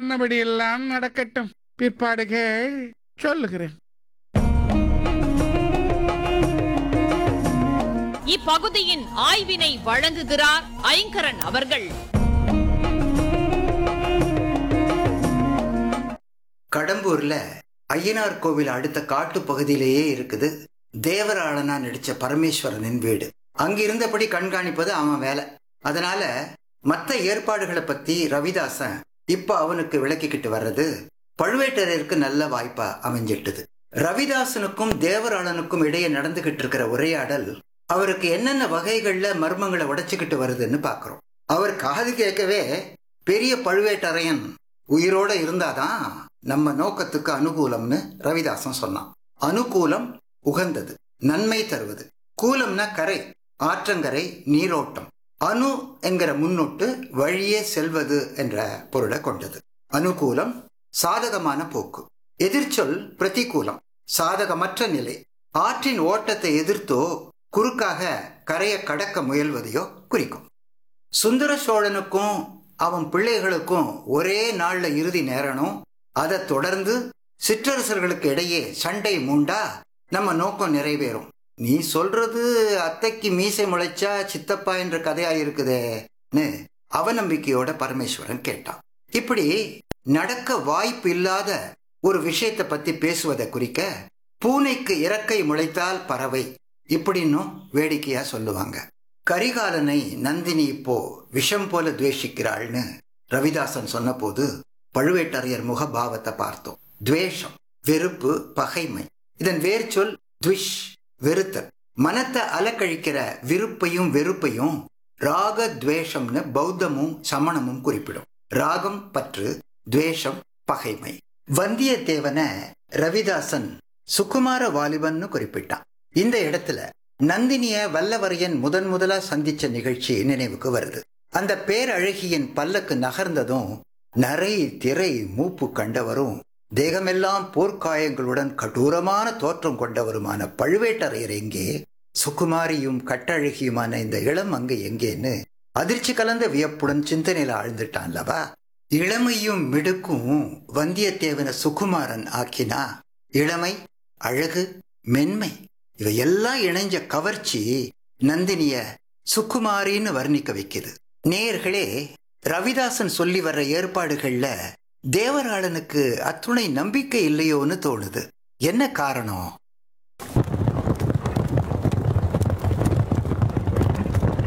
சொன்னபடி எல்லாம் நடக்கட்டும் பிற்பாடுகள் சொல்லுகிறேன் இப்பகுதியின் ஆய்வினை வழங்குகிறார் ஐங்கரன் அவர்கள் கடம்பூர்ல ஐயனார் கோவில் அடுத்த காட்டு பகுதியிலேயே இருக்குது தேவராளனா நடிச்ச பரமேஸ்வரனின் வீடு அங்கிருந்தபடி கண்காணிப்பது அவன் வேலை அதனால மற்ற ஏற்பாடுகளை பத்தி ரவிதாசன் இப்ப அவனுக்கு விளக்கிக்கிட்டு வர்றது பழுவேட்டரையருக்கு நல்ல வாய்ப்பா அமைஞ்சிட்டுது ரவிதாசனுக்கும் தேவராளனுக்கும் இடையே நடந்துகிட்டு இருக்கிற உரையாடல் அவருக்கு என்னென்ன வகைகள்ல மர்மங்களை உடைச்சுக்கிட்டு வருதுன்னு பாக்குறோம் அவர் காது கேட்கவே பெரிய பழுவேட்டரையன் உயிரோட இருந்தாதான் நம்ம நோக்கத்துக்கு அனுகூலம்னு ரவிதாசன் சொன்னான் அனுகூலம் உகந்தது நன்மை தருவது கூலம்னா கரை ஆற்றங்கரை நீரோட்டம் அணு என்கிற முன்னொட்டு வழியே செல்வது என்ற பொருளை கொண்டது அனுகூலம் சாதகமான போக்கு எதிர்ச்சொல் பிரதிகூலம் சாதகமற்ற நிலை ஆற்றின் ஓட்டத்தை எதிர்த்தோ குறுக்காக கரையை கடக்க முயல்வதையோ குறிக்கும் சுந்தர சோழனுக்கும் அவன் பிள்ளைகளுக்கும் ஒரே நாள்ல இறுதி நேரணும் அதை தொடர்ந்து சிற்றரசர்களுக்கு இடையே சண்டை மூண்டா நம்ம நோக்கம் நிறைவேறும் நீ சொல்றது அத்தைக்கு மீசை முளைச்சா சித்தப்பா என்ற கதையா இருக்குதேன்னு அவநம்பிக்கையோட பரமேஸ்வரன் கேட்டான் இப்படி நடக்க வாய்ப்பு இல்லாத ஒரு விஷயத்தை பத்தி பேசுவதை குறிக்க பூனைக்கு இறக்கை முளைத்தால் பறவை இப்படின்னும் வேடிக்கையா சொல்லுவாங்க கரிகாலனை நந்தினி இப்போ விஷம் போல துவேஷிக்கிறாள்னு ரவிதாசன் சொன்னபோது பழுவேட்டரையர் முகபாவத்தை பார்த்தோம் துவேஷம் வெறுப்பு பகைமை இதன் வேர்ச்சொல் துவிஷ் வெறுத்தல் மனத்தை அலக்கழிக்கிற விருப்பையும் வெறுப்பையும் ராக துவேஷம்னு பௌத்தமும் சமணமும் குறிப்பிடும் ராகம் பற்று துவேஷம் பகைமை வந்தியத்தேவனை ரவிதாசன் சுகுமார வாலிபன்னு குறிப்பிட்டான் இந்த இடத்துல நந்தினிய வல்லவரையன் முதன் முதலா சந்திச்ச நிகழ்ச்சி நினைவுக்கு வருது அந்த பேரழகியின் பல்லக்கு நகர்ந்ததும் நரை திரை மூப்பு கண்டவரும் தேகமெல்லாம் போர்க்காயங்களுடன் கடூரமான தோற்றம் கொண்டவருமான பழுவேட்டரையர் எங்கே சுகுமாரியும் கட்டழகியுமான இந்த இளம் அங்கு எங்கேன்னு அதிர்ச்சி கலந்த வியப்புடன் சிந்தனையில ஆழ்ந்துட்டான்லவா இளமையும் மிடுக்கும் வந்தியத்தேவன சுகுமாரன் ஆக்கினா இளமை அழகு மென்மை இவையெல்லாம் இணைஞ்ச கவர்ச்சி நந்தினிய சுக்குமாரின்னு வர்ணிக்க வைக்குது நேயர்களே ரவிதாசன் சொல்லி வர்ற ஏற்பாடுகள்ல தேவராளனுக்கு அத்துணை நம்பிக்கை இல்லையோன்னு தோணுது என்ன காரணம்